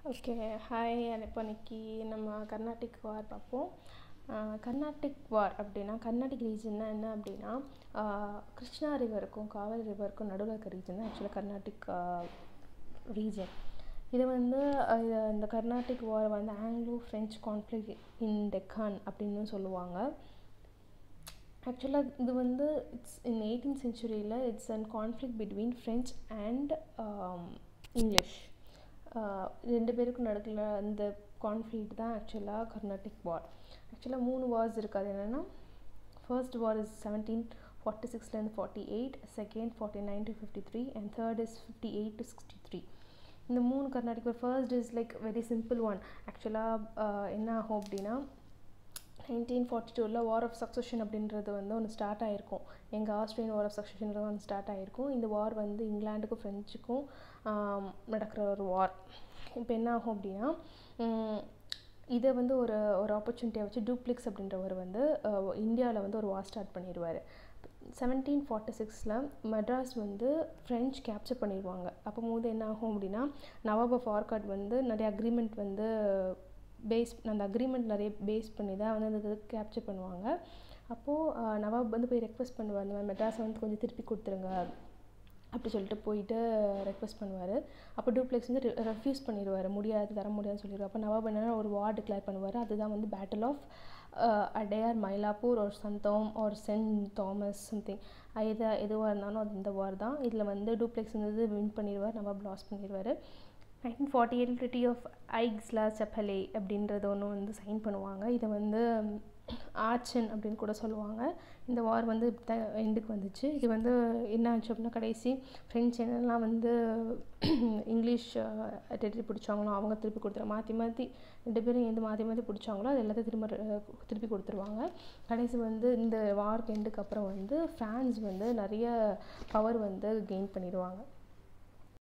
okay hi இப்போ இன்னைக்கு நம்ம கர்நாடிக் வார் பார்ப்போம் கர்நாடிக் வார் அப்படின்னா கர்நாடிக் ரீஜன்னா என்ன அப்படின்னா கிருஷ்ணா ரிவருக்கும் காவேரி ரிவருக்கும் நடுவில் இருக்க ரீஜன் தான் ஆக்சுவலாக கர்நாடிக் ரீஜன் இது வந்து இது இந்த கர்நாடிக் வார் வந்து Anglo French conflict in Deccan அப்படின்னு சொல்லுவாங்க ஆக்சுவலாக இது வந்து இட்ஸ் இன் எயிட்டீன் செஞ்சுரியில் it's and conflict between French and English ரெண்டு பேருக்கும் நடுக்கில் அந்த கான்ஃப்ளிக்ட் தான் ஆக்சுவலாக கர்நாடிக் வார் ஆக்சுவலாக மூணு வார்ஸ் இருக்குது அது என்னென்னா first war is seventeen forty சிக்ஸ்லேருந்து forty eight second forty nine to fifty three and third is fifty eight to sixty three இந்த மூணு Carnatic war first is like very simple one ஆக்சுவலாக என்ன ஆகும் அப்படின்னா நைன்டீன் ஃபார்ட்டி டூவில் வார் ஆஃப் சக்ஸஷன் அப்படின்றது வந்து ஒன்று ஸ்டார்ட் ஆகிருக்கும் எங்கள் ஆஸ்திரேலியன் வார் ஆஃப் சக்ஸஷன்றது ஒன்று ஸ்டார்ட் ஆகிருக்கும் இந்த வார் வந்து இங்கிலாண்டுக்கும் ஃப்ரெஞ்சுக்கும் நடக்கிற ஒரு வார் இப்போ என்ன ஆகும் அப்படின்னா இதை வந்து ஒரு ஒரு ஆப்பர்ச்சுனிட்டியை வச்சு டூப்ளிக்ஸ் அப்படின்றவர் வந்து இந்தியாவில் வந்து ஒரு வார் ஸ்டார்ட் பண்ணிடுவார் செவன்டீன் ஃபார்ட்டி சிக்ஸில் மெட்ராஸ் வந்து ஃப்ரெஞ்ச் கேப்சர் பண்ணிடுவாங்க அப்போ போது என்ன ஆகும் அப்படின்னா நவாப் ஆஃப் ஆர்காட் வந்து நிறைய அக்ரிமெண்ட் வந்து பேஸ் அந்த அக்ரிமெண்ட் நிறைய பேஸ் பண்ணி தான் வந்து அந்த இது கேப்சர் பண்ணுவாங்க அப்போது நவாப் வந்து போய் ரெக்வஸ்ட் பண்ணுவார் இந்த மாதிரி மெட்ராஸை வந்து கொஞ்சம் திருப்பி கொடுத்துருங்க அப்படி சொல்லிட்டு போயிட்டு ரெக்வஸ்ட் பண்ணுவார் அப்போ டூப்ளெக்ஸ் வந்து ரெஃப்யூஸ் பண்ணிடுவார் முடியாது தர முடியாதுன்னு சொல்லிடுவார் அப்போ நவாப் என்னென்னா ஒரு வார் டிக்ளேர் பண்ணுவார் அதுதான் வந்து பேட்டில் ஆஃப் அடையார் மயிலாப்பூர் ஒரு சந்தோம் ஒரு சென்ட் தாமஸ் சம்திங் எது எதுவாக இருந்தாலும் அது இந்த வார் தான் இதில் வந்து டூப்ளெக்ஸ் வந்து வின் பண்ணிடுவார் நவாப் லாஸ் பண்ணிடுவார் nineteen forty eight treaty of Aix-la-Chapelle அப்படின்றது ஒன்று வந்து சைன் பண்ணுவாங்க இதை வந்து ஆச்சன் அப்படின்னு கூட சொல்லுவாங்க இந்த வார் வந்து இப்படி தான் எண்டுக்கு வந்துச்சு இது வந்து என்ன ஆச்சு அப்படின்னா கடைசி ஃப்ரெண்ட்ஸ் என்னெல்லாம் வந்து இங்கிலீஷ் டெரிட்டரி பிடிச்சாங்களோ அவங்க திருப்பி கொடுத்துரு மாற்றி மாற்றி ரெண்டு பேரும் எந்த மாற்றி மாற்றி பிடிச்சாங்களோ அது எல்லாத்தையும் திரும்ப திருப்பி கொடுத்துருவாங்க கடைசி வந்து இந்த வார்க்கு எண்டுக்கு அப்புறம் வந்து ஃப்ரான்ஸ் வந்து நிறைய பவர் வந்து கெயின் பண்ணிடுவாங்க